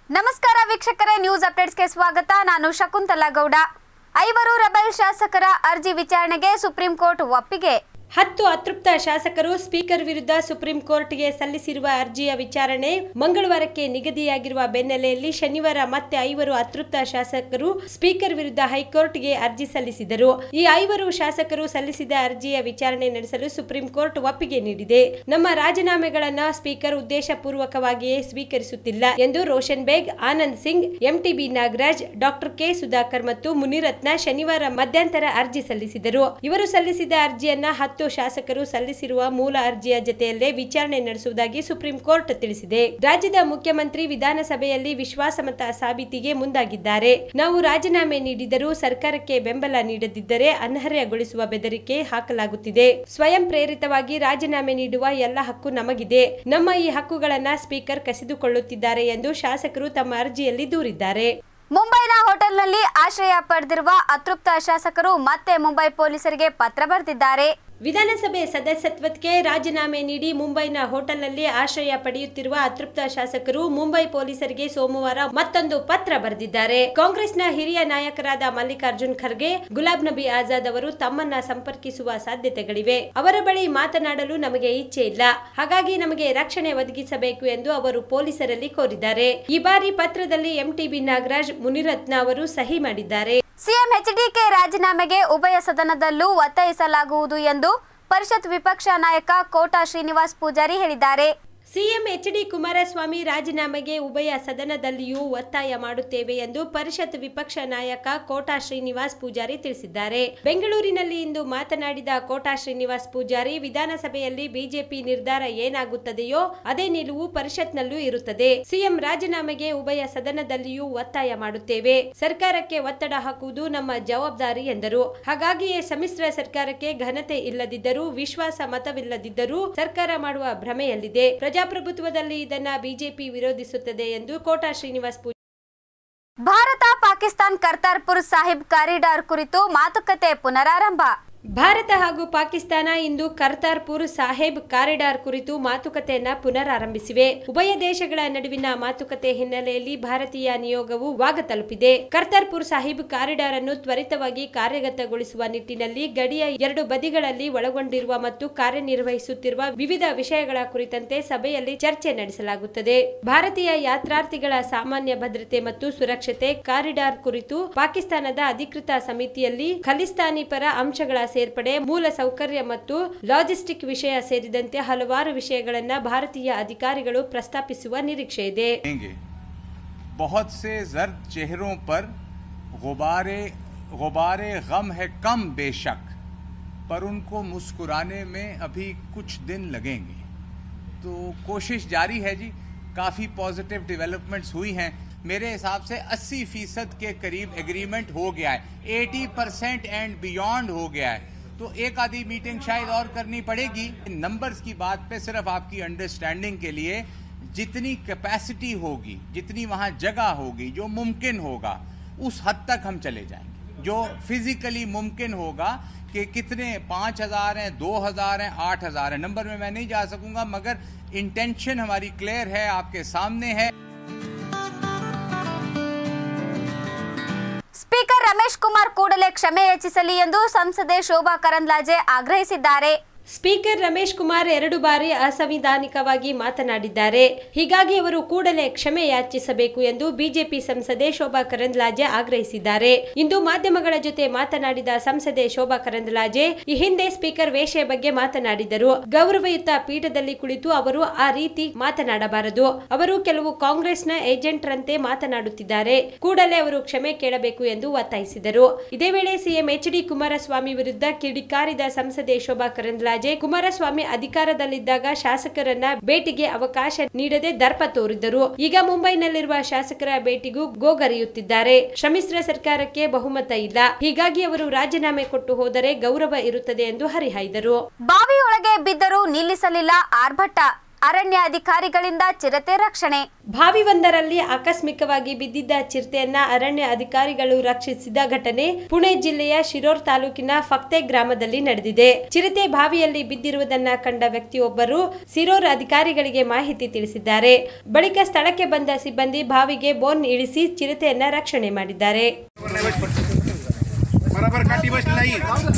ನಮಸ್ಕಾರ ವೀಕ್ಷಕರೇ ನ್ಯೂಸ್ ಅಪ್ಡೇಟ್ಸ್ಗೆ ಸ್ವಾಗತ ನಾನು ಶಕುಂತಲಾ ಗೌಡ ಐವರು ರೆಬೆಲ್ ಶಾಸಕರ ಅರ್ಜಿ ವಿಚಾರಣೆಗೆ ಸುಪ್ರೀಂ ಕೋರ್ಟ್ ಒಪ್ಪಿಗೆ ಹತ್ತು ಅತೃಪ್ತ ಶಾಸಕರು ಸ್ಪೀಕರ್ ವಿರುದ್ಧ ಸುಪ್ರೀಂ ಕೋರ್ಟ್ಗೆ ಸಲ್ಲಿಸಿರುವ ಅರ್ಜಿಯ ವಿಚಾರಣೆ ಮಂಗಳವಾರಕ್ಕೆ ನಿಗದಿಯಾಗಿರುವ ಬೆನ್ನಲ್ಲೆಯಲ್ಲಿ ಶನಿವಾರ ಮತ್ತೆ ಐವರು ಅತೃಪ್ತ ಶಾಸಕರು ಸ್ಪೀಕರ್ ವಿರುದ್ಧ ಹೈಕೋರ್ಟ್ಗೆ ಅರ್ಜಿ ಸಲ್ಲಿಸಿದರು ಈ ಐವರು ಶಾಸಕರು ಸಲ್ಲಿಸಿದ ಅರ್ಜಿಯ ವಿಚಾರಣೆ ನಡೆಸಲು ಸುಪ್ರೀಂ ಕೋರ್ಟ್ ಒಪ್ಪಿಗೆ ನೀಡಿದೆ ನಮ್ಮ ರಾಜೀನಾಮೆಗಳನ್ನ ಸ್ಪೀಕರ್ ಉದ್ದೇಶಪೂರ್ವಕವಾಗಿಯೇ ಸ್ವೀಕರಿಸುತ್ತಿಲ್ಲ ಎಂದು ರೋಷನ್ ಬೇಗ್ ಆನಂದ್ ಸಿಂಗ್ ಎಂಟಿಬಿ ನಾಗರಾಜ್ ಡಾಕ್ಟರ್ ಕೆ ಸುಧಾಕರ್ ಮತ್ತು ಮುನಿರತ್ನ ಶನಿವಾರ ಮಧ್ಯಂತರ ಅರ್ಜಿ ಸಲ್ಲಿಸಿದರು ಇವರು ಸಲ್ಲಿಸಿದ ಅರ್ಜಿಯನ್ನ ಹತ್ತು ಶಾಸಕರು ಸಲ್ಲಿಸಿರುವ ಮೂಲ ಅರ್ಜಿಯ ಜತೆಯಲ್ಲೇ ವಿಚಾರಣೆ ನಡೆಸುವುದಾಗಿ ಸುಪ್ರೀಂ ಕೋರ್ಟ್ ತಿಳಿಸಿದೆ ರಾಜ್ಯದ ಮುಖ್ಯಮಂತ್ರಿ ವಿಧಾನಸಭೆಯಲ್ಲಿ ವಿಶ್ವಾಸಮತ ಸಾಬೀತಿಗೆ ಮುಂದಾಗಿದ್ದಾರೆ ನಾವು ರಾಜೀನಾಮೆ ನೀಡಿದರೂ ಸರ್ಕಾರಕ್ಕೆ ಬೆಂಬಲ ನೀಡದಿದ್ದರೆ ಅನರ್ಹಗೊಳಿಸುವ ಬೆದರಿಕೆ ಹಾಕಲಾಗುತ್ತಿದೆ ಸ್ವಯಂ ಪ್ರೇರಿತವಾಗಿ ರಾಜೀನಾಮೆ ನೀಡುವ ಎಲ್ಲ ಹಕ್ಕು ನಮಗಿದೆ ನಮ್ಮ ಈ ಹಕ್ಕುಗಳನ್ನ ಸ್ಪೀಕರ್ ಕಸಿದುಕೊಳ್ಳುತ್ತಿದ್ದಾರೆ ಎಂದು ಶಾಸಕರು ತಮ್ಮ ಅರ್ಜಿಯಲ್ಲಿ ದೂರಿದ್ದಾರೆ ಮುಂಬೈನ ಹೋಟೆಲ್ನಲ್ಲಿ ಆಶ್ರಯ ಪಡೆದಿರುವ ಅತೃಪ್ತ ಶಾಸಕರು ಮತ್ತೆ ಮುಂಬೈ ಪೊಲೀಸರಿಗೆ ಪತ್ರ ಬರೆದಿದ್ದಾರೆ ವಿಧಾನಸಭೆ ಸದಸ್ಯತ್ವಕ್ಕೆ ರಾಜೀನಾಮೆ ನೀಡಿ ಮುಂಬೈನ ಹೋಟೆಲ್ನಲ್ಲಿ ಆಶ್ರಯ ಪಡೆಯುತ್ತಿರುವ ಅತೃಪ್ತ ಶಾಸಕರು ಮುಂಬೈ ಪೊಲೀಸರಿಗೆ ಸೋಮವಾರ ಮತ್ತೊಂದು ಪತ್ರ ಬರೆದಿದ್ದಾರೆ ಕಾಂಗ್ರೆಸ್ನ ಹಿರಿಯ ನಾಯಕರಾದ ಮಲ್ಲಿಕಾರ್ಜುನ್ ಖರ್ಗೆ ಗುಲಾಬ್ ನಬಿ ಆಜಾದ್ ಅವರು ತಮ್ಮನ್ನ ಸಂಪರ್ಕಿಸುವ ಸಾಧ್ಯತೆಗಳಿವೆ ಅವರ ಬಳಿ ಮಾತನಾಡಲು ನಮಗೆ ಇಚ್ಛೆ ಇಲ್ಲ ಹಾಗಾಗಿ ನಮಗೆ ರಕ್ಷಣೆ ಒದಗಿಸಬೇಕು ಎಂದು ಅವರು ಪೊಲೀಸರಲ್ಲಿ ಕೋರಿದ್ದಾರೆ ಈ ಬಾರಿ ಪತ್ರದಲ್ಲಿ ಎಂಟಿಬಿ ನಾಗರಾಜ್ ಮುನಿರತ್ನ ಅವರು ಸಹಿ ಮಾಡಿದ್ದಾರೆ ಸಿಎಂ ಎಚ್ಡಿಕೆ ರಾಜೀನಾಮೆಗೆ ಉಭಯ ಸದನದಲ್ಲೂ ಒತ್ತಾಯಿಸಲಾಗುವುದು ಎಂದು ಪರಿಷತ್ ವಿಪಕ್ಷ ನಾಯಕ ಕೋಟಾ ಶ್ರೀನಿವಾಸ್ ಪೂಜಾರಿ ಹೇಳಿದ್ದಾರೆ ಸಿಎಂ ಎಚ್ ಡಿ ಕುಮಾರಸ್ವಾಮಿ ರಾಜೀನಾಮೆಗೆ ಉಭಯ ಸದನದಲ್ಲಿಯೂ ಒತ್ತಾಯ ಮಾಡುತ್ತೇವೆ ಎಂದು ಪರಿಷತ್ ವಿಪಕ್ಷ ನಾಯಕ ಕೋಟಾ ಶ್ರೀನಿವಾಸ್ ಪೂಜಾರಿ ತಿಳಿಸಿದ್ದಾರೆ ಬೆಂಗಳೂರಿನಲ್ಲಿ ಇಂದು ಮಾತನಾಡಿದ ಕೋಟಾ ಶ್ರೀನಿವಾಸ್ ಪೂಜಾರಿ ವಿಧಾನಸಭೆಯಲ್ಲಿ ಬಿಜೆಪಿ ನಿರ್ಧಾರ ಏನಾಗುತ್ತದೆಯೋ ಅದೇ ನಿಲುವು ಪರಿಷತ್ನಲ್ಲೂ ಇರುತ್ತದೆ ಸಿಎಂ ರಾಜೀನಾಮೆಗೆ ಉಭಯ ಸದನದಲ್ಲಿಯೂ ಒತ್ತಾಯ ಮಾಡುತ್ತೇವೆ ಸರ್ಕಾರಕ್ಕೆ ಒತ್ತಡ ಹಾಕುವುದು ನಮ್ಮ ಜವಾಬ್ದಾರಿ ಎಂದರು ಹಾಗಾಗಿಯೇ ಸಮ್ಮಿಶ್ರ ಸರ್ಕಾರಕ್ಕೆ ಘನತೆ ಇಲ್ಲದಿದ್ದರೂ ವಿಶ್ವಾಸ ಮತವಿಲ್ಲದಿದ್ದರೂ ಸರ್ಕಾರ ಮಾಡುವ ಭ್ರಮೆಯಲ್ಲಿದೆ ಪ್ರಜಾಪ್ರಭುತ್ವದಲ್ಲಿ ಇದನ್ನ ಬಿಜೆಪಿ ವಿರೋಧಿಸುತ್ತದೆ ಎಂದು ಕೋಟಾ ಶ್ರೀನಿವಾಸ್ ಪೂಜಾರಿ ಭಾರತ ಪಾಕಿಸ್ತಾನ್ ಕರ್ತಾರ್ಪುರ್ ಸಾಹಿಬ್ ಕಾರಿಡಾರ್ ಕುರಿತು ಮಾತುಕತೆ ಪುನರಾರಂಭ ಭಾರತ ಹಾಗೂ ಪಾಕಿಸ್ತಾನ ಇಂದು ಕರ್ತಾರ್ಪುರ್ ಸಾಹೇಬ್ ಕಾರಿಡಾರ್ ಕುರಿತು ಮಾತುಕತೆಯನ್ನ ಪುನರಾರಂಭಿಸಿವೆ ಉಭಯ ದೇಶಗಳ ನಡುವಿನ ಮಾತುಕತೆ ಹಿನ್ನೆಲೆಯಲ್ಲಿ ಭಾರತೀಯ ನಿಯೋಗವು ವಾಗ ತಲುಪಿದೆ ಕರ್ತಾರ್ಪುರ್ ಸಾಹಿಬ್ ಕಾರಿಡಾರ್ ಅನ್ನು ತ್ವರಿತವಾಗಿ ಕಾರ್ಯಗತಗೊಳಿಸುವ ನಿಟ್ಟಿನಲ್ಲಿ ಗಡಿಯ ಎರಡು ಬದಿಗಳಲ್ಲಿ ಒಳಗೊಂಡಿರುವ ಮತ್ತು ಕಾರ್ಯನಿರ್ವಹಿಸುತ್ತಿರುವ ವಿವಿಧ ವಿಷಯಗಳ ಕುರಿತಂತೆ ಸಭೆಯಲ್ಲಿ ಚರ್ಚೆ ನಡೆಸಲಾಗುತ್ತದೆ ಭಾರತೀಯ ಯಾತ್ರಾರ್ಥಿಗಳ ಸಾಮಾನ್ಯ ಭದ್ರತೆ ಮತ್ತು ಸುರಕ್ಷತೆ ಕಾರಿಡಾರ್ ಕುರಿತು ಪಾಕಿಸ್ತಾನದ ಅಧಿಕೃತ ಸಮಿತಿಯಲ್ಲಿ ಖಲಿಸ್ತಾನಿ ಪರ ಅಂಶಗಳ ಸೇರ್ಪಡೆ ಮೂಲ ಸೌಕರ್ಯ ಮತ್ತು ಲಾಜಿಸ್ಟಿಕ್ ವಿಷಯ ಸೇರಿದಂತೆ ಹಲವಾರು ವಿಷಯಗಳನ್ನ ಭಾರತೀಯ ಅಧಿಕಾರಿಗಳು ಪ್ರಸ್ತಾಪಿಸುವ ನಿರೀಕ್ಷೆ ಇದೆ देंगे बहुत से जर्द चेहरों पर गुबारे गुबारे गम है कम बेशक पर उनको मुस्कुराने में अभी कुछ दिन लगेंगे तो कोशिश जारी है जी काफ़ी पॉजिटिव डेवलपमेंट्स हुई हैं मेरे हिसाब से 80 फीसद के करीब एग्रीमेंट हो गया है 80 परसेंट एंड बियॉन्ड हो गया है तो एक आधी मीटिंग शायद और करनी पड़ेगी नंबर्स की बात पे सिर्फ आपकी अंडरस्टैंडिंग के लिए जितनी कैपेसिटी होगी जितनी वहाँ जगह होगी जो मुमकिन होगा उस हद तक हम चले जाएंगे जो फिजिकली मुमकिन होगा कि कितने पाँच हजार हैं दो हजार हैं आठ हजार हैं नंबर में मैं नहीं जा सकूंगा मगर इंटेंशन हमारी क्लियर है आपके सामने है ಸ್ಪೀಕರ್ ರಮೇಶ್ ಕುಮಾರ್ ಕೂಡಲೇ ಕ್ಷಮೆ ಯಾಚಿಸಲಿ ಎಂದು ಸಂಸದೆ ಶೋಭಾ ಕರಂದ್ಲಾಜೆ ಆಗ್ರಹಿಸಿದ್ದಾರೆ ಸ್ಪೀಕರ್ ರಮೇಶ್ ಕುಮಾರ್ ಎರಡು ಬಾರಿ ಅಸಂವಿಧಾನಿಕವಾಗಿ ಮಾತನಾಡಿದ್ದಾರೆ ಹೀಗಾಗಿ ಅವರು ಕೂಡಲೇ ಕ್ಷಮೆ ಯಾಚಿಸಬೇಕು ಎಂದು ಬಿಜೆಪಿ ಸಂಸದೆ ಶೋಭಾ ಕರಂದ್ಲಾಜೆ ಆಗ್ರಹಿಸಿದ್ದಾರೆ ಇಂದು ಮಾಧ್ಯಮಗಳ ಜೊತೆ ಮಾತನಾಡಿದ ಸಂಸದೆ ಶೋಭಾ ಕರಂದ್ಲಾಜೆ ಈ ಹಿಂದೆ ಸ್ಪೀಕರ್ ವೇಷೆ ಬಗ್ಗೆ ಮಾತನಾಡಿದರು ಗೌರವಯುತ ಪೀಠದಲ್ಲಿ ಕುಳಿತು ಅವರು ಆ ರೀತಿ ಮಾತನಾಡಬಾರದು ಅವರು ಕೆಲವು ಕಾಂಗ್ರೆಸ್ನ ಏಜೆಂಟ್ರಂತೆ ಮಾತನಾಡುತ್ತಿದ್ದಾರೆ ಕೂಡಲೇ ಅವರು ಕ್ಷಮೆ ಕೇಳಬೇಕು ಎಂದು ಒತ್ತಾಯಿಸಿದರು ಇದೇ ವೇಳೆ ಸಿಎಂ ಎಚ್ ಡಿ ಕುಮಾರಸ್ವಾಮಿ ವಿರುದ್ಧ ಕಿಡಿಕಾರಿದ ಸಂಸದೆ ಶೋಭಾ ಕರಂದ್ಲಾಜೆ ಕುಮಾರಸ್ವಾಮಿ ಅಧಿಕಾರದಲ್ಲಿದ್ದಾಗ ಶಾಸಕರನ್ನ ಭೇಟಿಗೆ ಅವಕಾಶ ನೀಡದೆ ದರ್ಪ ತೋರಿದ್ದರು ಈಗ ಮುಂಬೈನಲ್ಲಿರುವ ಶಾಸಕರ ಭೇಟಿಗೂ ಗೋಗರಿಯುತ್ತಿದ್ದಾರೆ ಸಮ್ಮಿಶ್ರ ಸರ್ಕಾರಕ್ಕೆ ಬಹುಮತ ಇಲ್ಲ ಹೀಗಾಗಿ ಅವರು ರಾಜೀನಾಮೆ ಕೊಟ್ಟು ಹೋದರೆ ಗೌರವ ಇರುತ್ತದೆ ಎಂದು ಹರಿಹಾಯ್ದರು ಬಾವಿಯೊಳಗೆ ಬಿದ್ದರೂ ನಿಲ್ಲಿಸಲಿಲ್ಲ ಆರ್ಭಟ ಅರಣ್ಯ ಅಧಿಕಾರಿಗಳಿಂದ ಚಿರತೆ ರಕ್ಷಣೆ ಬಾವಿಯೊಂದರಲ್ಲಿ ಆಕಸ್ಮಿಕವಾಗಿ ಬಿದ್ದಿದ್ದ ಚಿರತೆಯನ್ನ ಅರಣ್ಯ ಅಧಿಕಾರಿಗಳು ರಕ್ಷಿಸಿದ ಘಟನೆ ಪುಣೆ ಜಿಲ್ಲೆಯ ಶಿರೋರ್ ತಾಲೂಕಿನ ಫಕ್ತೆ ಗ್ರಾಮದಲ್ಲಿ ನಡೆದಿದೆ ಚಿರತೆ ಬಾವಿಯಲ್ಲಿ ಬಿದ್ದಿರುವುದನ್ನ ಕಂಡ ವ್ಯಕ್ತಿಯೊಬ್ಬರು ಸಿರೋರ್ ಅಧಿಕಾರಿಗಳಿಗೆ ಮಾಹಿತಿ ತಿಳಿಸಿದ್ದಾರೆ ಬಳಿಕ ಸ್ಥಳಕ್ಕೆ ಬಂದ ಸಿಬ್ಬಂದಿ ಬಾವಿಗೆ ಬೋನ್ ಇಳಿಸಿ ಚಿರತೆಯನ್ನ ರಕ್ಷಣೆ ಮಾಡಿದ್ದಾರೆ बराबर काठी बस नाही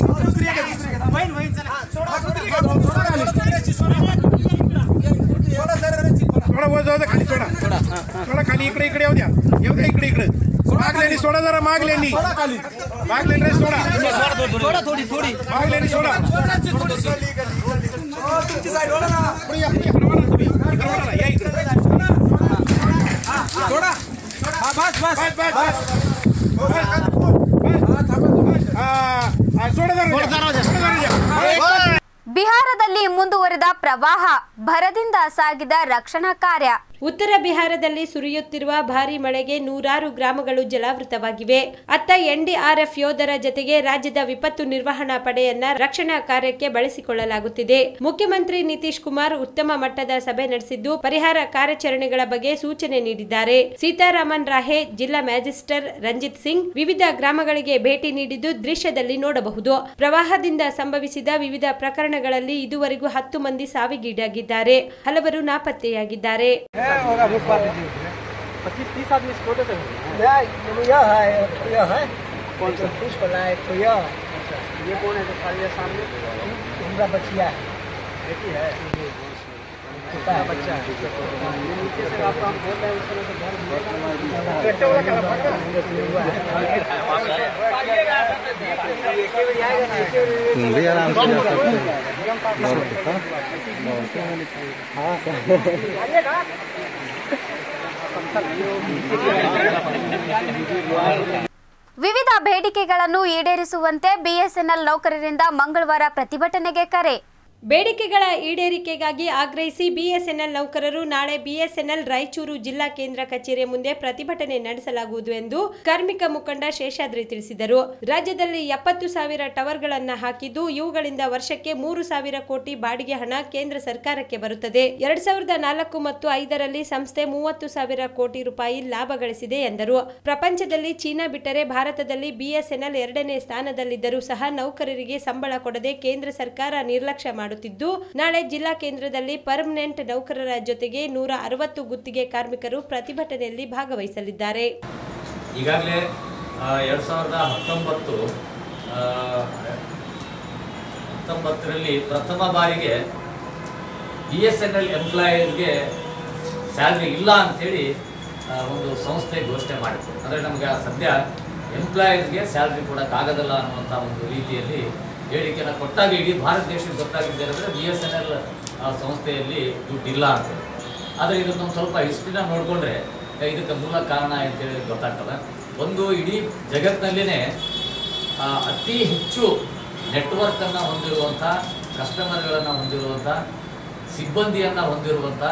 सोडा वर जाऊ दे खाली सोडा सोडा खाली इकडे इकडे येऊ द्या येऊ द्या इकडे इकडे मागलेली सोडा जरा मागलेली मागलेली रे सोडा मागलेली सोडा पुढे या, पुढे इकडे वळा तुम्ही. इकडे वळा ना, या इकडे. बस बस हा, हा, सोडा जरा द्या. सोडा जरा द्या. ಬಿಹಾರದಲ್ಲಿ ಮುಂದುವರೆದ ಪ್ರವಾಹ ಭರದಿಂದ ಸಾಗಿದ ರಕ್ಷಣಾ ಕಾರ್ಯ ಉತ್ತರ ಬಿಹಾರದಲ್ಲಿ ಸುರಿಯುತ್ತಿರುವ ಭಾರಿ ಮಳೆಗೆ ನೂರಾರು ಗ್ರಾಮಗಳು ಜಲಾವೃತವಾಗಿವೆ ಅತ್ತ ಎನ್ಡಿಆರ್ಎಫ್ ಯೋಧರ ಜತೆಗೆ ರಾಜ್ಯದ ವಿಪತ್ತು ನಿರ್ವಹಣಾ ಪಡೆಯನ್ನ ರಕ್ಷಣಾ ಕಾರ್ಯಕ್ಕೆ ಬಳಸಿಕೊಳ್ಳಲಾಗುತ್ತಿದೆ ಮುಖ್ಯಮಂತ್ರಿ ನಿತೀಶ್ ಕುಮಾರ್ ಉತ್ತಮ ಮಟ್ಟದ ಸಭೆ ನಡೆಸಿದ್ದು ಪರಿಹಾರ ಕಾರ್ಯಾಚರಣೆಗಳ ಬಗ್ಗೆ ಸೂಚನೆ ನೀಡಿದ್ದಾರೆ ಸೀತಾರಾಮನ್ ರಾಹೆ ಜಿಲ್ಲಾ ಮ್ಯಾಜಿಸ್ಟರ್ ರಂಜಿತ್ ಸಿಂಗ್ ವಿವಿಧ ಗ್ರಾಮಗಳಿಗೆ ಭೇಟಿ ನೀಡಿದ್ದು ದೃಶ್ಯದಲ್ಲಿ ನೋಡಬಹುದು ಪ್ರವಾಹದಿಂದ ಸಂಭವಿಸಿದ ವಿವಿಧ ಪ್ರಕರಣಗಳಲ್ಲಿ ಇದುವರೆಗೂ ಹತ್ತು ಮಂದಿ ಸಾವಿಗೀಡಾಗಿದ್ದಾರೆ ಹಲವರು ನಾಪತ್ತೆಯಾಗಿದ್ದಾರೆ यह है यह है कौन सा पुष्प लाए तो यह ये कौन है जो खा लिया सामने उनका बचिया है बेटी है छोटा है बच्चा है ये नीचे से आपको हम बोल रहे हैं उसमें से घर तुम भी आराम से जा सकते हो और कितना ವಿವಿಧ ಬೇಡಿಕೆಗಳನ್ನು ಈಡೇರಿಸುವಂತೆ ಬಿಎಸ್ಎನ್ಎಲ್ ನೌಕರರಿಂದ ಮಂಗಳವಾರ ಪ್ರತಿಭಟನೆಗೆ ಕರೆ ಬೇಡಿಕೆಗಳ ಈಡೇರಿಕೆಗಾಗಿ ಆಗ್ರಹಿಸಿ ಬಿಎಸ್ಎನ್ಎಲ್ ನೌಕರರು ನಾಳೆ ಬಿಎಸ್ಎನ್ಎಲ್ ರಾಯಚೂರು ಜಿಲ್ಲಾ ಕೇಂದ್ರ ಕಚೇರಿ ಮುಂದೆ ಪ್ರತಿಭಟನೆ ನಡೆಸಲಾಗುವುದು ಎಂದು ಕಾರ್ಮಿಕ ಮುಖಂಡ ಶೇಷಾದ್ರಿ ತಿಳಿಸಿದರು ರಾಜ್ಯದಲ್ಲಿ ಎಪ್ಪತ್ತು ಸಾವಿರ ಟವರ್ಗಳನ್ನ ಹಾಕಿದ್ದು ಇವುಗಳಿಂದ ವರ್ಷಕ್ಕೆ ಮೂರು ಸಾವಿರ ಕೋಟಿ ಬಾಡಿಗೆ ಹಣ ಕೇಂದ್ರ ಸರ್ಕಾರಕ್ಕೆ ಬರುತ್ತದೆ ಎರಡ್ ಸಾವಿರದ ನಾಲ್ಕು ಮತ್ತು ಐದರಲ್ಲಿ ಸಂಸ್ಥೆ ಮೂವತ್ತು ಸಾವಿರ ಕೋಟಿ ರೂಪಾಯಿ ಲಾಭ ಗಳಿಸಿದೆ ಎಂದರು ಪ್ರಪಂಚದಲ್ಲಿ ಚೀನಾ ಬಿಟ್ಟರೆ ಭಾರತದಲ್ಲಿ ಬಿಎಸ್ಎನ್ಎಲ್ ಎರಡನೇ ಸ್ಥಾನದಲ್ಲಿದ್ದರೂ ಸಹ ನೌಕರರಿಗೆ ಸಂಬಳ ಕೊಡದೆ ಕೇಂದ್ರ ಸರ್ಕಾರ ನಿರ್ಲಕ್ಷ್ಯ ಮಾಡುತ್ತಿದ್ದು ನಾಳೆ ಜಿಲ್ಲಾ ಕೇಂದ್ರದಲ್ಲಿ ಪರ್ಮನೆಂಟ್ ನೌಕರರ ಜೊತೆಗೆ ನೂರ ಅರವತ್ತು ಗುತ್ತಿಗೆ ಕಾರ್ಮಿಕರು ಪ್ರತಿಭಟನೆಯಲ್ಲಿ ಭಾಗವಹಿಸಲಿದ್ದಾರೆ ಈಗಾಗಲೇ ಎರಡು ಸಾವಿರದ ಹತ್ತೊಂಬತ್ತು ಆ, ಹತ್ತೊಂಬತ್ತರಲ್ಲಿ ಪ್ರಥಮ ಬಾರಿಗೆ ಬಿ ಎಸ್ ಎನ್ ಎಲ್ ಎಂಪ್ಲಾಯರ್ಗೆ ಸ್ಯಾಲ್ರಿ ಇಲ್ಲ ಅಂಥೇಳಿ ಆ, ಒಂದು ಸಂಸ್ಥೆ ಘೋಷಣೆ ಮಾಡಿತು ಅಂದರೆ ನಮಗೆ ಸದ್ಯ ಎಂಪ್ಲಾಯರ್ಸ್ಗೆ ಸ್ಯಾಲ್ರಿ ಕೊಡೋಕ್ಕಾಗೋದಿಲ್ಲ ಅನ್ನುವಂಥ ಒಂದು ರೀತಿಯಲ್ಲಿ ಹೇಳಿಕೆಯನ್ನು ಕೊಟ್ಟಾಗ ಇಡೀ ಭಾರತ ದೇಶಕ್ಕೆ ಗೊತ್ತಾಗಿದೆ ಅಂದರೆ ಬಿ ಎಸ್ ಎನ್ ಎಲ್ ಸಂಸ್ಥೆಯಲ್ಲಿ ದುಡ್ಡಿಲ್ಲ ಅಂತೇಳಿ ಆದರೆ ಇದಕ್ಕೆ ಒಂದು ಸ್ವಲ್ಪ ಹಿಸ್ಟ್ರಿನ ನೋಡಿಕೊಂಡ್ರೆ ಇದಕ್ಕೆ ಮೂಲ ಕಾರಣ ಅಂತೇಳಿ ಗೊತ್ತಾಗ್ತದೆ ಒಂದು ಇಡೀ ಜಗತ್ತಿನಲ್ಲಿನೇ ಆ, ಅತಿ ಹೆಚ್ಚು ನೆಟ್ವರ್ಕನ್ನು ಹೊಂದಿರುವಂಥ ಕಸ್ಟಮರ್ಗಳನ್ನು ಹೊಂದಿರುವಂಥ ಸಿಬ್ಬಂದಿಯನ್ನು ಹೊಂದಿರುವಂಥ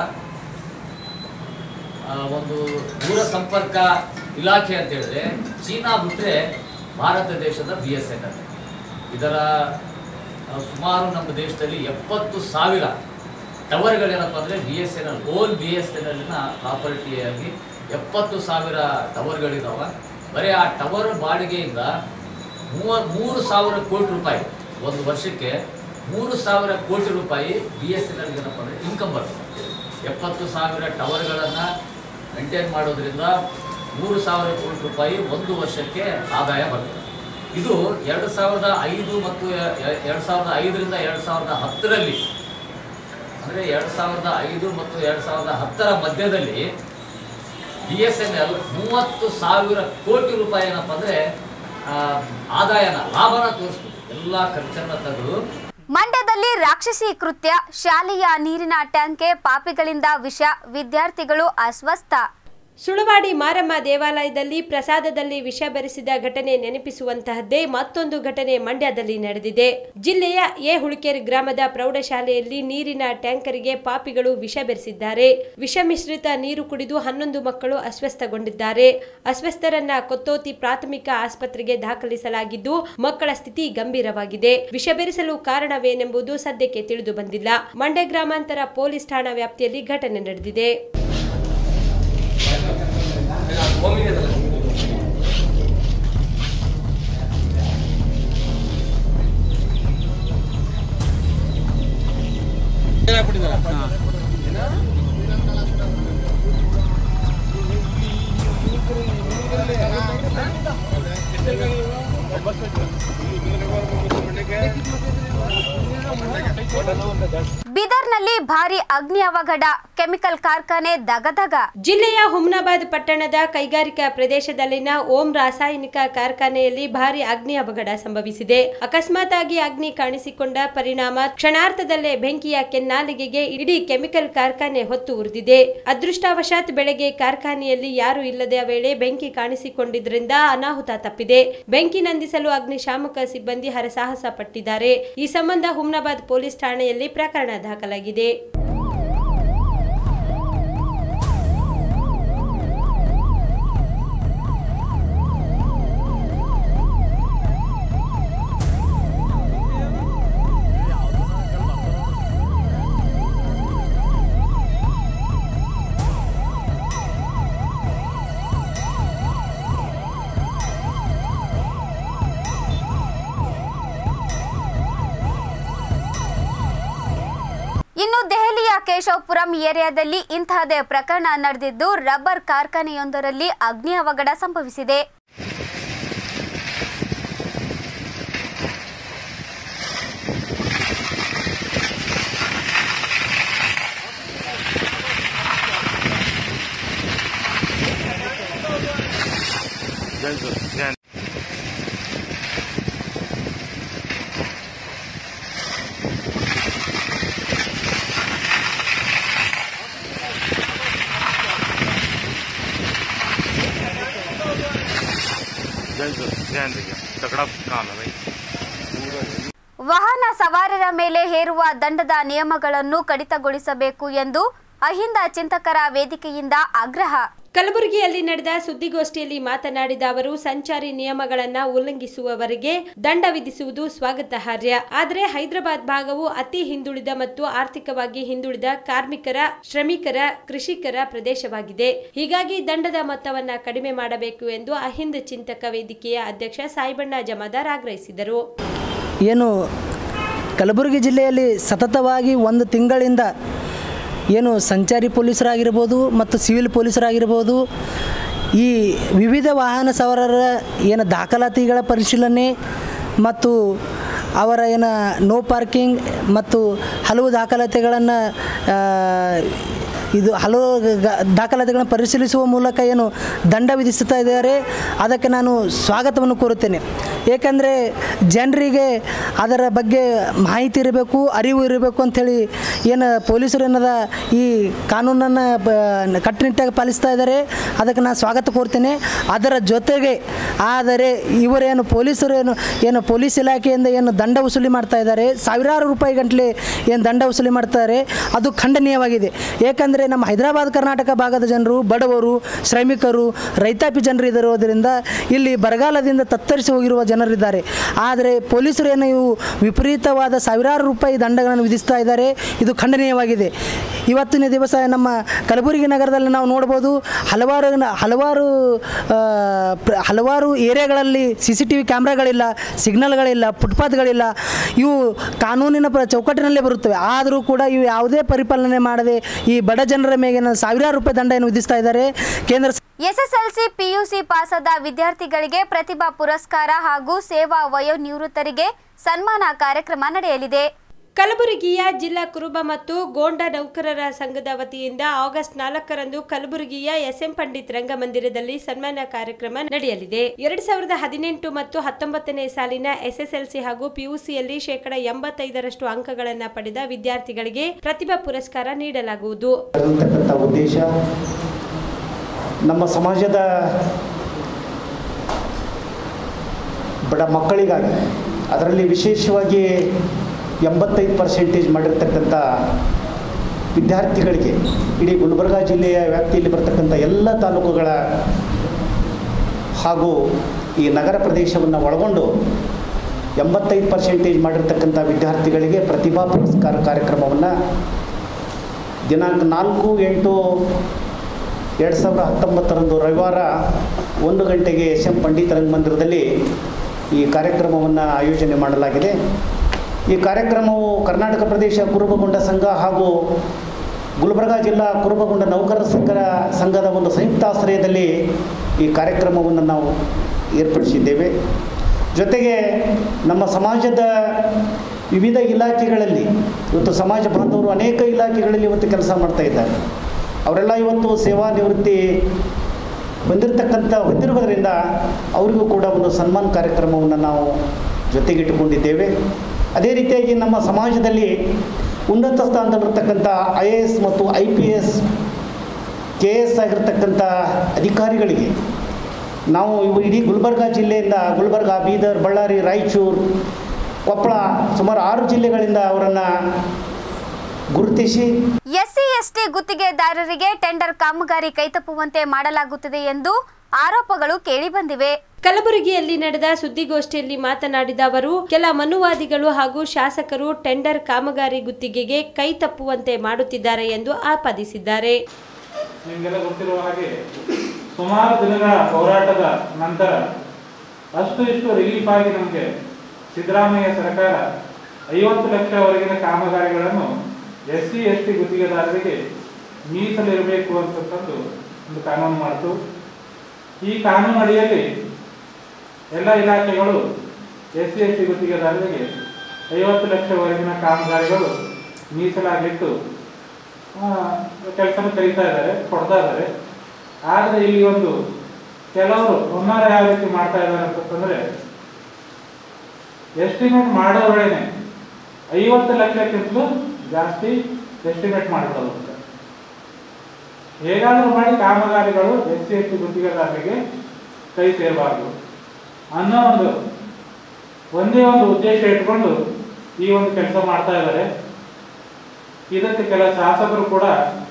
ಆ, ಒಂದು ದೂರ ಸಂಪರ್ಕ ಇಲಾಖೆ ಅಂತ ಹೇಳಿದ್ರೆ ಚೀನಾ ಬಿಟ್ಟರೆ ಭಾರತ ದೇಶದ ಬಿ ಎಸ್ ಎನ್ ಎಲ್ ಇದರ ಆ, ಸುಮಾರು ನಮ್ಮ ದೇಶದಲ್ಲಿ ಎಪ್ಪತ್ತು ಸಾವಿರ ಟವರ್ಗಳೇನಪ್ಪ ಅಂದರೆ B S N L whole B S N ಎಲ್ನ ಪ್ರಾಪರ್ಟಿಯಾಗಿ ಎಪ್ಪತ್ತು ಸಾವಿರ ಟವರ್ಗಳಿದಾವೆ ಬರೀ ಆ ಟವರ್ ಬಾಡಿಗೆಯಿಂದ ಮೂವ ಮೂರು ಸಾವಿರ ಕೋಟಿ ರೂಪಾಯಿ ಒಂದು ವರ್ಷಕ್ಕೆ ಮೂರು ಸಾವಿರ ಕೋಟಿ ರೂಪಾಯಿ ಬಿ ಎಸ್ ಎನ್ ಎಲ್ ಏನಪ್ಪ ಅಂದರೆ ಇನ್ಕಮ್ ಬರ್ತದೆ ಎಪ್ಪತ್ತು ಸಾವಿರ ಟವರ್ಗಳನ್ನು ಮೇಂಟೈನ್ ಮಾಡೋದ್ರಿಂದ ಮೂರು ಸಾವಿರ ಕೋಟಿ ರೂಪಾಯಿ ಒಂದು ವರ್ಷಕ್ಕೆ ಆದಾಯ ಬರ್ತದೆ ಇದು ಎರಡು ಸಾವಿರದ ಐದು ಮತ್ತು ಎ- ಎ- ಎರಡು ಸಾವಿರದ ಐದರಿಂದ ಎರಡು ಸಾವಿರದ ಹತ್ತರಲ್ಲಿ ಅಂದರೆ ಎರಡು ಸಾವಿರದ ಐದು ಮತ್ತು ಎರಡು ಸಾವಿರದ ಹತ್ತರ ಮಧ್ಯದಲ್ಲಿ ಬಿ ಎಸ್ ಎನ್ ಎಲ್ ಮೂವತ್ತು ಸಾವಿರ ಕೋಟಿ ರೂಪಾಯಿ ಏನಪ್ಪ ಅಂದರೆ ಆದಾಯನ ಲಾಭನ ತೋರಿಸ್ತು ಎಲ್ಲ ಖರ್ಚನ್ನು ತೆಗೆದು ಮಂಡ್ಯದಲ್ಲಿ ರಾಕ್ಷಸಿ ಕೃತ್ಯ ಶಾಲೆಯ ನೀರಿನ ಟ್ಯಾಂಕ್ಗೆ ಪಾಪಿಗಳಿಂದ ವಿಷ ವಿದ್ಯಾರ್ಥಿಗಳು ಅಸ್ವಸ್ಥ ಸುಳವಾಡಿ ಮಾರಮ್ಮ ದೇವಾಲಯದಲ್ಲಿ ಪ್ರಸಾದದಲ್ಲಿ ವಿಷ ಬೆರೆಸಿದ ಘಟನೆ ನೆನಪಿಸುವಂತಹದ್ದೇ ಮತ್ತೊಂದು ಘಟನೆ ಮಂಡ್ಯದಲ್ಲಿ ನಡೆದಿದೆ ಜಿಲ್ಲೆಯ ಎ ಹುಳಿಕೆರೆ ಗ್ರಾಮದ ಪ್ರೌಢಶಾಲೆಯಲ್ಲಿ ನೀರಿನ ಟ್ಯಾಂಕರಿಗೆ ಪಾಪಿಗಳು ವಿಷ ಬೆರೆಸಿದ್ದಾರೆ ವಿಷ ಮಿಶ್ರಿತ ನೀರು ಕುಡಿದು ಹನ್ನೊಂದು ಮಕ್ಕಳು ಅಸ್ವಸ್ಥಗೊಂಡಿದ್ದಾರೆ ಅಸ್ವಸ್ಥರನ್ನ ಕೊತ್ತೋತಿ ಪ್ರಾಥಮಿಕ ಆಸ್ಪತ್ರೆಗೆ ದಾಖಲಿಸಲಾಗಿದ್ದು ಮಕ್ಕಳ ಸ್ಥಿತಿ ಗಂಭೀರವಾಗಿದೆ ವಿಷ ಬೆರೆಸಲು ಕಾರಣವೇನೆಂಬುದು ಸದ್ಯಕ್ಕೆ ತಿಳಿದು ಬಂದಿಲ್ಲ ಮಂಡ್ಯ ಗ್ರಾಮಾಂತರ ಪೊಲೀಸ್ ಠಾಣಾ ವ್ಯಾಪ್ತಿಯಲ್ಲಿ ಘಟನೆ ನಡೆದಿದೆ ಬೀದರ್ನಲ್ಲಿ ಭಾರಿ ಅಗ್ನಿ ಅವಘಡ ಕೆಮಿಕಲ್ ಕಾರ್ಖಾನೆ ದಗದಗ ಜಿಲ್ಲೆಯ ಹುಮ್ನಾಬಾದ್ ಪಟ್ಟಣದ ಕೈಗಾರಿಕಾ ಪ್ರದೇಶದಲ್ಲಿನ ಓಂ ರಾಸಾಯನಿಕ ಕಾರ್ಖಾನೆಯಲ್ಲಿ ಭಾರಿ ಅಗ್ನಿ ಅವಘಡ ಸಂಭವಿಸಿದೆ ಅಕಸ್ಮಾತ್ ಆಗಿ ಅಗ್ನಿ ಕಾಣಿಸಿಕೊಂಡ ಪರಿಣಾಮ ಕ್ಷಣಾರ್ಥದಲ್ಲೇ ಬೆಂಕಿಯ ಕೆನ್ನಾಲಿಗೆಗೆ ಇಡೀ ಕೆಮಿಕಲ್ ಕಾರ್ಖಾನೆ ಹೊತ್ತು ಉರಿದಿದೆ ಅದೃಷ್ಟವಶಾತ್ ಬೆಳಗ್ಗೆ ಕಾರ್ಖಾನೆಯಲ್ಲಿ ಯಾರು ಇಲ್ಲದ ವೇಳೆ ಬೆಂಕಿ ಕಾಣಿಸಿಕೊಂಡಿದ್ರಿಂದ ಅನಾಹುತ ತಪ್ಪಿದೆ ಬೆಂಕಿ ನಂದಿಸಲು ಅಗ್ನಿಶಾಮಕ ಸಿಬ್ಬಂದಿ ಹರಸಾಹಸ ಪಟ್ಟಿದ್ದಾರೆ ಈ ಸಂಬಂಧ ಹುಮ್ನಾಬಾದ್ ಪೊಲೀಸ್ ಠಾಣೆಯಲ್ಲಿ ಪ್ರಕರಣ ದಾಖಲಾಗಿದೆ ಇನ್ನು ದೆಹಲಿಯ ಕೇಶವಪುರಂ ಏರಿಯಾದಲ್ಲಿ ಇಂತಹದೇ ಪ್ರಕರಣ ನಡೆದಿದ್ದು ರಬ್ಬರ್ ಕಾರ್ಖಾನೆಯೊಂದರಲ್ಲಿ ಅಗ್ನಿ ಅವಘಡ ಸಂಭವಿಸಿದೆ ध्यान दीजिए तगड़ा काम है भाई ವಾಹನ ಸವಾರರ ಮೇಲೆ ಹೇರುವ ದಂಡದ ನಿಯಮಗಳನ್ನು ಕಡಿತಗೊಳಿಸಬೇಕು ಎಂದು ಅಹಿಂದ ಚಿಂತಕರ ವೇದಿಕೆಯಿಂದ ಆಗ್ರಹ ಕಲಬುರಗಿಯಲ್ಲಿ ನಡೆದ ಸುದ್ದಿಗೋಷ್ಠಿಯಲ್ಲಿ ಮಾತನಾಡಿದ ಅವರು ಸಂಚಾರಿ ನಿಯಮಗಳನ್ನ ಉಲ್ಲಂಘಿಸುವವರಿಗೆ ದಂಡ ವಿಧಿಸುವುದು ಸ್ವಾಗತಾರ್ಹ ಆದರೆ ಹೈದರಾಬಾದ್ ಭಾಗವು ಅತಿ ಹಿಂದುಳಿದ ಮತ್ತು ಆರ್ಥಿಕವಾಗಿ ಹಿಂದುಳಿದ ಕಾರ್ಮಿಕರ ಶ್ರಮಿಕರ ಕೃಷಿಕರ ಪ್ರದೇಶವಾಗಿದೆ ಹೀಗಾಗಿ ದಂಡದ ಮೊತ್ತವನ್ನ ಕಡಿಮೆ ಮಾಡಬೇಕು ಎಂದು ಅಹಿಂದ್ ಚಿಂತಕ ವೇದಿಕೆಯ ಅಧ್ಯಕ್ಷ ಸಾಯಿಬಣ್ಣ ಜಮಾದಾರ್ ಆಗ್ರಹಿಸಿದರು ಏನು ಕಲಬುರಗಿ ಜಿಲ್ಲೆಯಲ್ಲಿ ಸತತವಾಗಿ ಒಂದು ತಿಂಗಳಿಂದ ಏನು ಸಂಚಾರಿ ಪೊಲೀಸರಾಗಿರ್ಬೋದು ಮತ್ತು ಸಿವಿಲ್ ಪೊಲೀಸರಾಗಿರ್ಬೋದು ಈ ವಿವಿಧ ವಾಹನ ಸವಾರರ ಏನು ದಾಖಲಾತಿಗಳ ಪರಿಶೀಲನೆ ಮತ್ತು ಅವರ ಏನು ನೋ ಪಾರ್ಕಿಂಗ್ ಮತ್ತು ಹಲವು ದಾಖಲಾತಿಗಳನ್ನು ಇದು ಹಲವು ಗ- ದಾಖಲಾತಿಗಳನ್ನು ಪರಿಶೀಲಿಸುವ ಮೂಲಕ ಏನು ದಂಡ ವಿಧಿಸುತ್ತಾ ಇದ್ದಾರೆ ಅದಕ್ಕೆ ನಾನು ಸ್ವಾಗತವನ್ನು ಕೋರುತ್ತೇನೆ ಏಕೆಂದರೆ ಜನರಿಗೆ ಅದರ ಬಗ್ಗೆ ಮಾಹಿತಿ ಇರಬೇಕು ಅರಿವು ಇರಬೇಕು ಅಂಥೇಳಿ ಏನು ಪೊಲೀಸರು ಏನದ ಈ ಕಾನೂನನ್ನು ಬ ಕಟ್ಟುನಿಟ್ಟಾಗಿ ಪಾಲಿಸ್ತಾ ಇದ್ದಾರೆ ಅದಕ್ಕೆ ನಾನು ಸ್ವಾಗತ ಕೋರ್ತೇನೆ ಅದರ ಜೊತೆಗೆ ಆದರೆ ಇವರೇನು ಪೊಲೀಸರು ಏನು ಏನು ಪೊಲೀಸ್ ಇಲಾಖೆಯಿಂದ ಏನು ದಂಡ ವಸೂಲಿ ಮಾಡ್ತಾ ಇದ್ದಾರೆ ಸಾವಿರಾರು ರೂಪಾಯಿ ಗಂಟಲೆ ಏನು ದಂಡ ವಸೂಲಿ ಮಾಡ್ತಾರೆ ಅದು ಖಂಡನೀಯವಾಗಿದೆ ಏಕೆಂದರೆ ನಮ್ಮ ಹೈದರಾಬಾದ್ ಕರ್ನಾಟಕ ಭಾಗದ ಜನರು ಬಡವರು ಶ್ರಮಿಕರು ರೈತಾಪಿ ಜನರು ಇರೋದರಿಂದ ಇಲ್ಲಿ ಬರಗಾಲದಿಂದ ತತ್ತರಿಸಿ ಹೋಗಿರುವ ಜನರಿದ್ದಾರೆ ಆದರೆ ಪೊಲೀಸರು ಏನು ಇವು ವಿಪರೀತವಾದ ಸಾವಿರಾರು ರೂಪಾಯಿ ದಂಡಗಳನ್ನು ವಿಧಿಸ್ತಾ ಇದ್ದಾರೆ ಇದು ಖಂಡನೀಯವಾಗಿದೆ ಇವತ್ತಿನ ದಿವಸ ನಮ್ಮ ಕಲಬುರಗಿ ನಗರದಲ್ಲಿ ನಾವು ನೋಡ್ಬೋದು ಹಲವಾರು ಹಲವಾರು ಆ, ಪ್ರ- ಹಲವಾರು ಏರಿಯಾಗಳಲ್ಲಿ ಸಿ ಸಿ ಟಿ ವಿ ಕ್ಯಾಮ್ರಾಗಳಿಲ್ಲ ಸಿಗ್ನಲ್ಗಳಿಲ್ಲ ಫುಟ್ಪಾತ್ಗಳಿಲ್ಲ ಇವು ಕಾನೂನಿನ ಪ್ರ ಚೌಕಟ್ಟಿನಲ್ಲೇ ಬರುತ್ತವೆ ಆದರೂ ಕೂಡ ಇವು ಯಾವುದೇ ಪರಿಪಾಲನೆ ಮಾಡದೆ ಈ ಬಡ ಜನರ ಮೇಗಿನ ಸಾವಿರಾರು ರೂಪಾಯಿ ದಂಡವನ್ನು ವಿಧಿಸ್ತಾ ಇದ್ದಾರೆ ಕೇಂದ್ರ ಎಸ್ಎಸ್ಎಲ್ಸಿ ಪಿಯುಸಿ ಪಾಸಾದ ವಿದ್ಯಾರ್ಥಿಗಳಿಗೆ ಪ್ರತಿಭಾ ಪುರಸ್ಕಾರ ಹಾಗೂ ಸೇವಾ ವಯೋನಿವೃತ್ತರಿಗೆ ಸನ್ಮಾನ ಕಾರ್ಯಕ್ರಮ ನಡೆಯಲಿದೆ ಕಲಬುರಗಿಯ ಜಿಲ್ಲಾ ಕುರುಬ ಮತ್ತು ಗೋಂಡ ನೌಕರರ ಸಂಘದ ವತಿಯಿಂದ ಆಗಸ್ಟ್ ನಾಲ್ಕರಂದು ಕಲಬುರಗಿಯ ಎಸ್ಎಂ ಪಂಡಿತ್ ರಂಗಮಂದಿರದಲ್ಲಿ ಸನ್ಮಾನ ಕಾರ್ಯಕ್ರಮ ನಡೆಯಲಿದೆ ಎರಡ್ ಸಾವಿರದ ಹದಿನೆಂಟು ಮತ್ತು ಹತ್ತೊಂಬತ್ತನೇ ಸಾಲಿನ ಎಸ್ಎಸ್ಎಲ್ಸಿ ಹಾಗೂ ಪಿಯುಸಿಯಲ್ಲಿ ಶೇಕಡ ಎಂಬತ್ತೈದರಷ್ಟು ಅಂಕಗಳನ್ನು ಪಡೆದ ವಿದ್ಯಾರ್ಥಿಗಳಿಗೆ ಪ್ರತಿಭಾ ಪುರಸ್ಕಾರ ನೀಡಲಾಗುವುದು ಇರತಕ್ಕಂಥ ಉದ್ದೇಶ ನಮ್ಮ ಸಮಾಜದ ಬಡ ಮಕ್ಕಳಿಗಾಗಿ ಅದರಲ್ಲಿ ವಿಶೇಷವಾಗಿ ಎಂಬತ್ತೈದು ಪರ್ಸೆಂಟೇಜ್ ಮಾಡಿರ್ತಕ್ಕಂಥ ವಿದ್ಯಾರ್ಥಿಗಳಿಗೆ ಇಡೀ ಗುಲ್ಬರ್ಗ ಜಿಲ್ಲೆಯ ವ್ಯಾಪ್ತಿಯಲ್ಲಿ ಬರ್ತಕ್ಕಂಥ ಎಲ್ಲ ತಾಲೂಕುಗಳ ಹಾಗೂ ಈ ನಗರ ಪ್ರದೇಶವನ್ನು ಒಳಗೊಂಡು ಎಂಬತ್ತೈದು ಪರ್ಸೆಂಟೇಜ್ ಮಾಡಿರ್ತಕ್ಕಂಥ ವಿದ್ಯಾರ್ಥಿಗಳಿಗೆ ಪ್ರತಿಭಾ ಪುರಸ್ಕಾರ ಕಾರ್ಯಕ್ರಮವನ್ನು ದಿನಾಂಕ ನಾಲ್ಕು ಎಂಟು ಎರಡು ಸಾವಿರದ ಹತ್ತೊಂಬತ್ತರಂದು ರವಿವಾರ ಒಂದು ಗಂಟೆಗೆ ಎಸ್ ಎಂ ಪಂಡಿತ್ ರಂಗಮಂದಿರದಲ್ಲಿ ಈ ಕಾರ್ಯಕ್ರಮವನ್ನು ಆಯೋಜನೆ ಮಾಡಲಾಗಿದೆ ಈ ಕಾರ್ಯಕ್ರಮವು ಕರ್ನಾಟಕ ಪ್ರದೇಶ ಕುರುಬಗೊಂಡ ಸಂಘ ಹಾಗೂ ಗುಲ್ಬರ್ಗಾ ಜಿಲ್ಲಾ ಕುರುಬಗೊಂಡ ನೌಕರರ ಸಂಘ ಸಂಘದ ಒಂದು ಸಂಯುಕ್ತಾಶ್ರಯದಲ್ಲಿ ಈ ಕಾರ್ಯಕ್ರಮವನ್ನು ನಾವು ಏರ್ಪಡಿಸಿದ್ದೇವೆ ಜೊತೆಗೆ ನಮ್ಮ ಸಮಾಜದ ವಿವಿಧ ಇಲಾಖೆಗಳಲ್ಲಿ ಇವತ್ತು ಸಮಾಜ ಬಾಂಧವರು ಅನೇಕ ಇಲಾಖೆಗಳಲ್ಲಿ ಇವತ್ತು ಕೆಲಸ ಮಾಡ್ತಾ ಇದ್ದಾರೆ ಅವರೆಲ್ಲ ಇವತ್ತು ಸೇವಾ ನಿವೃತ್ತಿ ಹೊಂದಿರತಕ್ಕಂಥ ಹೊಂದಿರುವುದರಿಂದ ಅವರಿಗೂ ಕೂಡ ಒಂದು ಸನ್ಮಾನ ಕಾರ್ಯಕ್ರಮವನ್ನು ನಾವು ಜೊತೆಗಿಟ್ಟುಕೊಂಡಿದ್ದೇವೆ ಅದೇ ರೀತಿಯಾಗಿ ನಮ್ಮ ಸಮಾಜದಲ್ಲಿ ಉನ್ನತ ಸ್ಥಾನದಲ್ಲಿರ್ತಕ್ಕಂಥ ಐ ಎ ಎಸ್ ಮತ್ತು I P S K S ಆಗಿರ್ತಕ್ಕಂಥ ಅಧಿಕಾರಿಗಳಿಗೆ ನಾವು ಇವು ಇಡೀ ಗುಲ್ಬರ್ಗ ಜಿಲ್ಲೆಯಿಂದ ಗುಲ್ಬರ್ಗ ಬೀದರ್ ಬಳ್ಳಾರಿ ರಾಯಚೂರು ಕೊಪ್ಪಳ ಸುಮಾರು ಆರು ಜಿಲ್ಲೆಗಳಿಂದ ಅವರನ್ನು ಗುರುತಿಸಿ ಎಸ್ಸಿ ಎಸ್ಟಿ ಗುತ್ತಿಗೆದಾರರಿಗೆ ಟೆಂಡರ್ ಕಾಮಗಾರಿ ಕೈತಪ್ಪುವಂತೆ ಮಾಡಲಾಗುತ್ತಿದೆ ಎಂದು ಆರೋಪಗಳು ಕೇಳಿಬಂದಿವೆ ಕಲಬುರಗಿಯಲ್ಲಿ ನಡೆದ ಸುದ್ದಿಗೋಷ್ಠಿಯಲ್ಲಿ ಮಾತನಾಡಿದ ಅವರು ಕೆಲ ಮನುವಾದಿಗಳು ಹಾಗೂ ಶಾಸಕರು ಟೆಂಡರ್ ಕಾಮಗಾರಿ ಗುತ್ತಿಗೆಗೆ ಕೈ ತಪ್ಪುವಂತೆ ಮಾಡುತ್ತಿದ್ದಾರೆ ಎಂದು ಆಪಾದಿಸಿದ್ದಾರೆ ನಿಮಗೆಲ್ಲ ಗೊತ್ತಿರುವ ಹಾಗೆ ಸುಮಾರು ದಿನಗಳ ಹೋರಾಟದ ನಂತರ ಅಷ್ಟು ಇಷ್ಟು ರಿಲೀಫ್ ಆಗಿ ನಮಗೆ ಸಿದ್ದರಾಮಯ್ಯ ಸರ್ಕಾರ ಐವತ್ತು ಲಕ್ಷವರೆಗಿನ ಕಾಮಗಾರಿಗಳನ್ನು ಎಸ್ ಸಿ ಎಸ್ ಟಿ ಗುತ್ತಿಗೆದಾರರಿಗೆ ಮೀಸಲಿರಬೇಕು ಅಂತಕ್ಕಂದು ಒಂದು ಕಾನೂನು ಮಾಡಿತು ಈ ಕಾನೂನು ಅಡಿಯಲ್ಲಿ ಎಲ್ಲ ಇಲಾಖೆಗಳು ಎಸ್ ಸಿ ಎಸ್ ಟಿ ಗುತ್ತಿಗೆದಾರರಿಗೆ ಐವತ್ತು ಲಕ್ಷವರೆಗಿನ ಕಾಮಗಾರಿಗಳು ಮೀಸಲಾಗಿಟ್ಟು ಕೆಲಸನ ಕರೀತಾ ಇದ್ದಾರೆ ಕೊಡ್ತಾ ಇದ್ದಾರೆ ಆದರೆ ಇಲ್ಲಿ ಒಂದು ಕೆಲವರು ಹುನ್ನಾರ ಯಾವ ರೀತಿ ಮಾಡ್ತಾ ಇದ್ದಾರೆ ಅಂತಂದ್ರೆ ಎಸ್ಟಿಮೇಟ್ ಮಾಡೋದ್ರೊಳಗೆ ಐವತ್ತು ಲಕ್ಷಕ್ಕಿಂತಲೂ ಜಾಸ್ತಿ ಎಸ್ಟಿಮೇಟ್ ಮಾಡಿಬಿಡೋದು ಅಂತ ಹೇಗಾದರೂ ಮಾಡಿ ಕಾಮಗಾರಿಗಳು ಎಸ್ ಸಿ ಎಸ್ ಟಿ ಗುತ್ತಿಗೆದಾರರಿಗೆ ಕೈ ಸೇರಬಾರ್ದು ಅನ್ನೋ ಒಂದು ಒಂದೇ ಒಂದು ಉದ್ದೇಶ ಇಟ್ಕೊಂಡು ಈ ಒಂದು ಕೆಲಸ ಮಾಡ್ತಾ ಇದ್ದಾರೆ ಇದಕ್ಕೆ ಕೆಲ ಶಾಸಕರು ಕೂಡ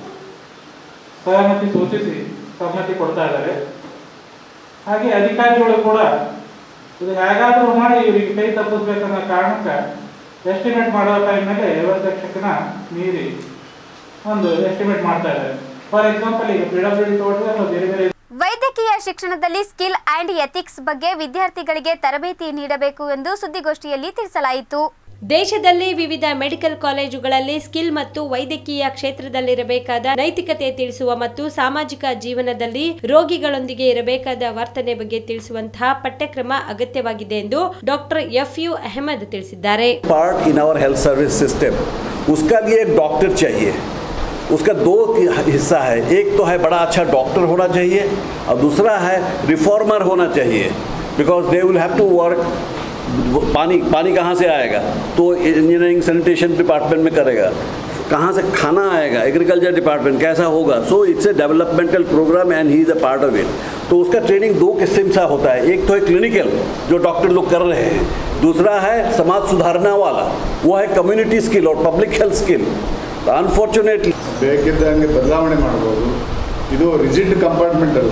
ಸಹಮತಿ ಸೂಚಿಸಿ ಸಮ್ಮತಿ ಕೊಡ್ತಾ ಇದ್ದಾರೆ ಹಾಗೆ ಅಧಿಕಾರಿಗಳು ಕೂಡ ಇದು ಹೇಗಾದರೂ ಮಾಡಿ ಇವರಿಗೆ ಕೈ ತಪ್ಪಿಸ್ಬೇಕನ್ನೋ ಕಾರಣಕ್ಕೆ ಎಸ್ಟಿಮೇಟ್ ಮಾಡೋ ಟೈಮ್ನಾಗೆ ಐವತ್ತು ಲಕ್ಷಕ್ಕನ ಮೀರಿ ಒಂದು ಎಸ್ಟಿಮೇಟ್ ಮಾಡ್ತಾ ಇದ್ದಾರೆ ಫಾರ್ ಎಕ್ಸಾಂಪಲ್ ಈಗ ಪಿ ಡಬ್ಲ್ಯೂ ಡಿ ತಗೊಂಡ್ರೆ ಅಥವಾ ಬೇರೆ ಬೇರೆ ವೈದ್ಯಕೀಯ ಶಿಕ್ಷಣದಲ್ಲಿ ಸ್ಕಿಲ್ ಆ್ಯಂಡ್ ಎಥಿಕ್ಸ್ ಬಗ್ಗೆ ವಿದ್ಯಾರ್ಥಿಗಳಿಗೆ ತರಬೇತಿ ನೀಡಬೇಕು ಎಂದು ಸುದ್ದಿಗೋಷ್ಠಿಯಲ್ಲಿ ತಿಳಿಸಲಾಯಿತು ದೇಶದಲ್ಲಿ ವಿವಿಧ ಮೆಡಿಕಲ್ ಕಾಲೇಜುಗಳಲ್ಲಿ ಸ್ಕಿಲ್ ಮತ್ತು ವೈದ್ಯಕೀಯ ಕ್ಷೇತ್ರದಲ್ಲಿರಬೇಕಾದ ನೈತಿಕತೆ ತಿಳಿಸುವ ಮತ್ತು ಸಾಮಾಜಿಕ ಜೀವನದಲ್ಲಿ ರೋಗಿಗಳೊಂದಿಗೆ ಇರಬೇಕಾದ ವರ್ತನೆ ಬಗ್ಗೆ ತಿಳಿಸುವಂತಹ ಪಠ್ಯಕ್ರಮ ಅಗತ್ಯವಾಗಿದೆ ಎಂದು ಡಾಕ್ಟರ್ ಎಫ್ ಯು ಅಹಮದ್ ತಿಳಿಸಿದ್ದಾರೆ part in our health service system उसका लिए एक डॉक्टर चाहिए उसका दो हिस्सा है एक तो है बड़ा अच्छा डॉक्टर होना चाहिए और दूसरा है रिफॉर्मर होना चाहिए because they will have to work पानी पानी कहाँ से आएगा तो इंजीनियरिंग सैनिटेशन डिपार्टमेंट में करेगा कहाँ से खाना आएगा एग्रीकल्चर डिपार्टमेंट कैसा होगा so it's a developmental programme and he is a part of it तो उसका ट्रेनिंग दो किस्म से होता है एक तो है क्लिनिकल जो डॉक्टर लोग कर रहे हैं दूसरा है समाज सुधारना वाला वो है कम्युनिटी स्किल और पब्लिक हेल्थ स्किल ಅನ್ಫಾರ್ಚುನೇಟ್ಲಿ ಬೇಕಿದ್ದಂಗೆ ಬದಲಾವಣೆ ಮಾಡ್ಬೋದು ಇದು ರಿಜಿಡ್ ಕಂಪಾರ್ಟ್ಮೆಂಟ್ ಅಲ್ಲ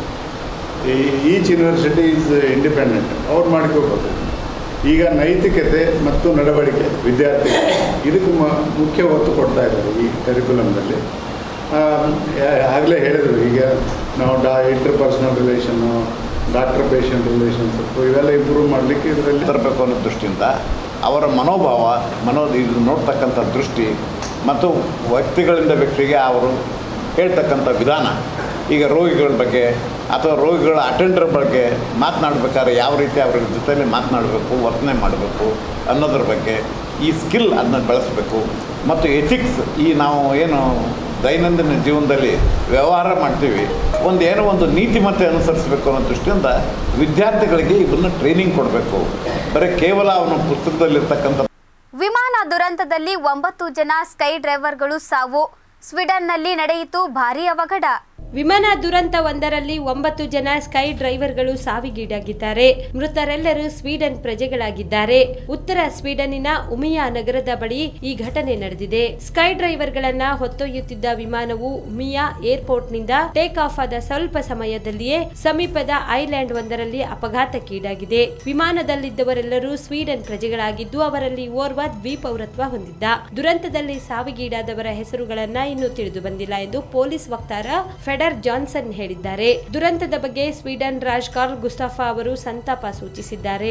ಈ ಈಚ್ ಯೂನಿವರ್ಸಿಟಿ ಈಸ್ ಇಂಡಿಪೆಂಡೆಂಟ್ ಅವ್ರು ಮಾಡ್ಕೋಬೇಕು ಈಗ ನೈತಿಕತೆ ಮತ್ತು ನಡವಳಿಕೆ ವಿದ್ಯಾರ್ಥಿಗಳು ಇದಕ್ಕೆ ಮ- ಮುಖ್ಯ ಒತ್ತು ಕೊಡ್ತಾ ಇದ್ದಾರೆ ಈ ಕರಿಕ್ಯುಲಮ್ನಲ್ಲಿ ಆಗಲೇ ಹೇಳಿದರು ಈಗ ನಾವು ಡಾ interpersonal relation doctor patient relationship ಇವೆಲ್ಲ ಇಂಪ್ರೂವ್ ಮಾಡಲಿಕ್ಕೆ ಇದರಲ್ಲಿ ತರಬೇಕು ಅನ್ನೋ ದೃಷ್ಟಿಯಿಂದ ಅವರ ಮನೋಭಾವ ಮನೋ ಇದು ನೋಡ್ತಕ್ಕಂಥ ದೃಷ್ಟಿ ಮತ್ತು ವ್ಯಕ್ತಿಗಳಿಂದ ವ್ಯಕ್ತಿಗೆ ಅವರು ಹೇಳ್ತಕ್ಕಂಥ ವಿಧಾನ ಈಗ ರೋಗಿಗಳ ಬಗ್ಗೆ ಅಥವಾ ರೋಗಿಗಳ ಅಟೆಂಡರ್ ಬಗ್ಗೆ ಮಾತನಾಡ್ಬೇಕಾದ್ರೆ ಯಾವ ರೀತಿ ಅವ್ರ ಜೊತೆಯಲ್ಲಿ ಮಾತನಾಡಬೇಕು ವರ್ತನೆ ಮಾಡಬೇಕು ಅನ್ನೋದ್ರ ಬಗ್ಗೆ ಈ ಸ್ಕಿಲ್ ಅದನ್ನ ಬೆಳೆಸಬೇಕು ಮತ್ತು ಎಥಿಕ್ಸ್ ಈ ನಾವು ಏನು ದೈನಂದಿನ ಜೀವನದಲ್ಲಿ ವ್ಯವಹಾರ ಮಾಡ್ತೀವಿ ಒಂದು ಏನೋ ಒಂದು ನೀತಿಮತ್ತೆ ಅನುಸರಿಸಬೇಕು ಅನ್ನೋ ದೃಷ್ಟಿಯಿಂದ ವಿದ್ಯಾರ್ಥಿಗಳಿಗೆ ಇದನ್ನು ಟ್ರೈನಿಂಗ್ ಕೊಡಬೇಕು ಬರೀ ಕೇವಲ ಅವನ ಪುಸ್ತಕದಲ್ಲಿರ್ತಕ್ಕಂಥ ವಿಮಾನ ದುರಂತದಲ್ಲಿ ಒಂಬತ್ತು ಜನ ಸ್ಕೈ ಡ್ರೈವರ್ಗಳು ಸಾವು ಸ್ವೀಡನ್ನಲ್ಲಿ ನಡೆಯಿತು ಭಾರೀ ಅವಘಡ ವಿಮಾನ ದುರಂತ ಒಂದರಲ್ಲಿ ಒಂಬತ್ತು ಜನ ಸ್ಕೈ ಡ್ರೈವರ್ಗಳು ಸಾವಿಗೀಡಾಗಿದ್ದಾರೆ ಮೃತರೆಲ್ಲರೂ ಸ್ವೀಡನ್ ಪ್ರಜೆಗಳಾಗಿದ್ದಾರೆ ಉತ್ತರ ಸ್ವೀಡನ್ನಿನ ಉಮಿಯಾ ನಗರದ ಬಳಿ ಈ ಘಟನೆ ನಡೆದಿದೆ ಸ್ಕೈ ಡ್ರೈವರ್ಗಳನ್ನ ಹೊತ್ತೊಯ್ಯುತ್ತಿದ್ದ ವಿಮಾನವು ಉಮಿಯಾ ಏರ್ಪೋರ್ಟ್ನಿಂದ ಟೇಕ್ ಆಫ್ ಆದ ಸ್ವಲ್ಪ ಸಮಯದಲ್ಲಿಯೇ ಸಮೀಪದ ಐಲ್ಯಾಂಡ್ ಒಂದರಲ್ಲಿ ಅಪಘಾತಕ್ಕೀಡಾಗಿದೆ ವಿಮಾನದಲ್ಲಿದ್ದವರೆಲ್ಲರೂ ಸ್ವೀಡನ್ ಪ್ರಜೆಗಳಾಗಿದ್ದು ಅವರಲ್ಲಿ ಓರ್ವ ದ್ವಿಪೌರತ್ವ ಹೊಂದಿದ್ದ ದುರಂತದಲ್ಲಿ ಸಾವಿಗೀಡಾದವರ ಹೆಸರುಗಳನ್ನ ಇನ್ನೂ ತಿಳಿದು ಬಂದಿಲ್ಲ ಎಂದು ಪೊಲೀಸ್ ವಕ್ತಾರ ಫೆಡರ್ ಜಾನ್ಸನ್ ಹೇಳಿದ್ದಾರೆ ದುರಂತದ ಬಗ್ಗೆ ಸ್ವೀಡನ್ ರಾಜ್ ಕಾರ್ಲ್ ಗುಸ್ತಾಫಾ ಅವರು ಸಂತಾಪ ಸೂಚಿಸಿದ್ದಾರೆ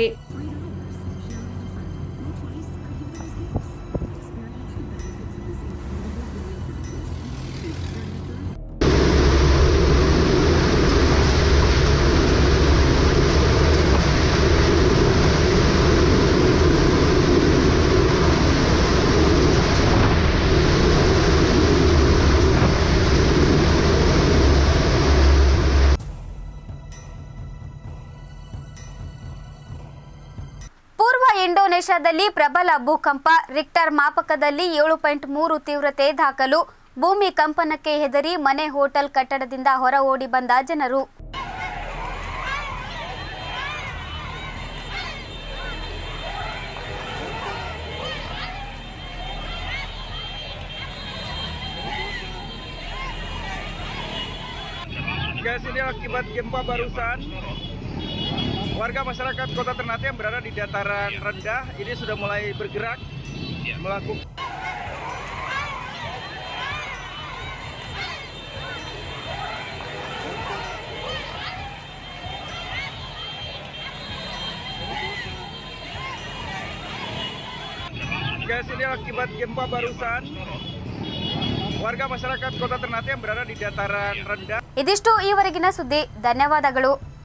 ಪೂರ್ವ ಇಂಡೋನೇಷ್ಯಾದಲ್ಲಿ ಪ್ರಬಲ ಭೂಕಂಪ ರಿಕ್ಟರ್ ಮಾಪಕದಲ್ಲಿ ಏಳು ಪಾಯಿಂಟ್ ಮೂರು ತೀವ್ರತೆ ದಾಖಲು ಭೂಮಿ ಕಂಪನಕ್ಕೆ ಹೆದರಿ ಮನೆ ಹೋಟೆಲ್ ಕಟ್ಟಡದಿಂದ ಹೊರ ಓಡಿ ಬಂದ ಜನರು Guys, ini akibat gempa barusan. Warga masyarakat Kota Ternate yang berada di dataran rendah ini sudah mulai bergerak melakukan Guys, ini akibat gempa barusan. Warga masyarakat Kota Ternate yang berada di dataran rendah ಇದಿಷ್ಟು ಈವರೆಗಿನ ಸುದ್ದಿ ಧನ್ಯವಾದಗಳು